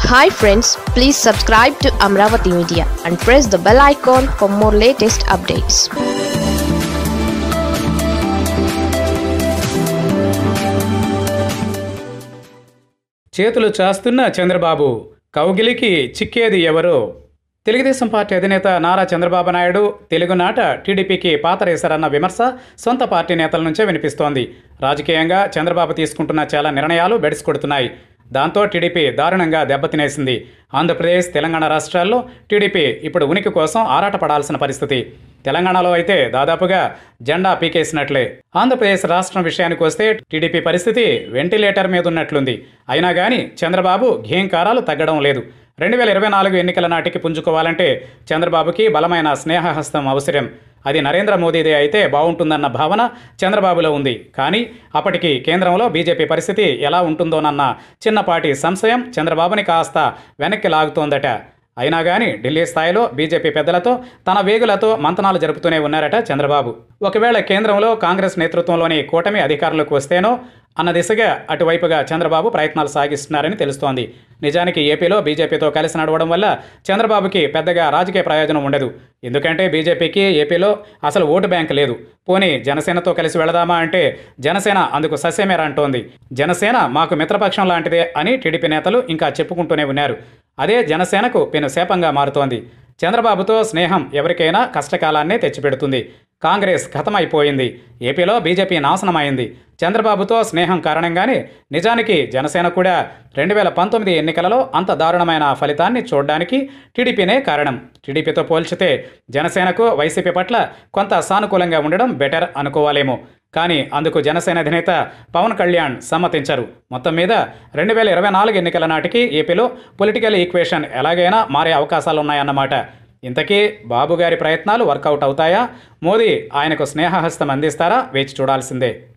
hi friends please subscribe to Amaravati media and press the bell icon for more latest updates చేతులు చాస్తున్న చంద్రబాబు కౌగిలికి చిక్కేది ఎవరు Telugu Desam party అధినేత నారా చంద్రబాబు నాయుడు తెలుగునాట టీడీపీకి పాతరేశారన్న విమర్శ సొంత పార్టీ నేతల నుంచే వినిపిస్తోంది రాజకీయంగా చంద్రబాబు తీసుకుంటున్న చాలా నిర్ణయాలు బెడిసి కొడుతున్నాయి దాంతో టీడీపీ దారుణంగా దెబ్బతినేసింది ఆంధ్రప్రదేశ్ తెలంగాణ రాష్ట్రాల్లో టీడీపీ ఇప్పుడు ఉనికి కోసం ఆరాటపడాల్సిన పరిస్థితి తెలంగాణలో అయితే దాదాపుగా జెండా పీకేసినట్లే ఆంధ్రప్రదేశ్ రాష్ట్రం విషయానికి వస్తే టీడీపీ పరిస్థితి వెంటిలేటర్ మీద ఉన్నట్లుంది అయినా కానీ చంద్రబాబు ఘేంకారాలు తగ్గడం లేదు రెండు వేల ఇరవై నాలుగు ఎన్నికల నాటికి పుంజుకోవాలంటే చంద్రబాబుకి బలమైన స్నేహహస్తం అవసరం అది నరేంద్ర మోదీదే అయితే బాగుంటుందన్న భావన చంద్రబాబులో ఉంది కానీ అప్పటికి కేంద్రంలో బీజేపీ పరిస్థితి ఎలా ఉంటుందోనన్న చిన్నపాటి సంశయం చంద్రబాబుని కాస్త వెనక్కి లాగుతోందట అయినా కానీ ఢిల్లీ స్థాయిలో బీజేపీ పెద్దలతో తన వేగులతో మంతనాలు జరుపుతూనే ఉన్నారట చంద్రబాబు ఒకవేళ కేంద్రంలో కాంగ్రెస్ నేతృత్వంలోని కూటమి అధికారులకు వస్తేనో అన్న దిశగా అటువైపుగా చంద్రబాబు ప్రయత్నాలు సాగిస్తున్నారని తెలుస్తోంది నిజానికి ఏపీలో బీజేపీతో కలిసి నడవడం వల్ల చంద్రబాబుకి పెద్దగా రాజకీయ ప్రయోజనం ఉండదు ఎందుకంటే బీజేపీకి ఏపీలో అసలు ఓటు బ్యాంక్ లేదు పోనీ జనసేనతో కలిసి వెళదామా అంటే జనసేన అందుకు సస్యమేర అంటోంది జనసేన మాకు మిత్రపక్షం లాంటిదే అని టీడీపీ నేతలు ఇంకా చెప్పుకుంటూనే ఉన్నారు అదే జనసేనకు పెను శాపంగా మారుతోంది చంద్రబాబుతో స్నేహం ఎవరికైనా కష్టకాలాన్నే తెచ్చిపెడుతుంది కాంగ్రెస్ ఖతమైపోయింది ఏపీలో బీజేపీ నాశనమైంది చంద్రబాబుతో స్నేహం కారణంగానే నిజానికి జనసేన కూడా రెండు వేల పంతొమ్మిది ఎన్నికలలో అంత దారుణమైన ఫలితాన్ని చూడడానికి టీడీపీనే కారణం టీడీపీతో పోల్చితే జనసేనకు వైసీపీ పట్ల కొంత సానుకూలంగా ఉండడం బెటర్ అనుకోవాలేమో కానీ అందుకు జనసేన అధినేత పవన్ కళ్యాణ్ సమ్మతించరు మొత్తం మీద రెండు వేల ఇరవై నాలుగు ఎన్నికల నాటికి ఏపీలో పొలిటికల్ ఈక్వేషన్ ఎలాగైనా మారే అవకాశాలున్నాయన్నమాట ఇంతకీ బాబు గారి ప్రయత్నాలు వర్కౌట్ అవుతాయా మోదీ ఆయనకు స్నేహహస్తం అందిస్తారా వేచి చూడాల్సిందే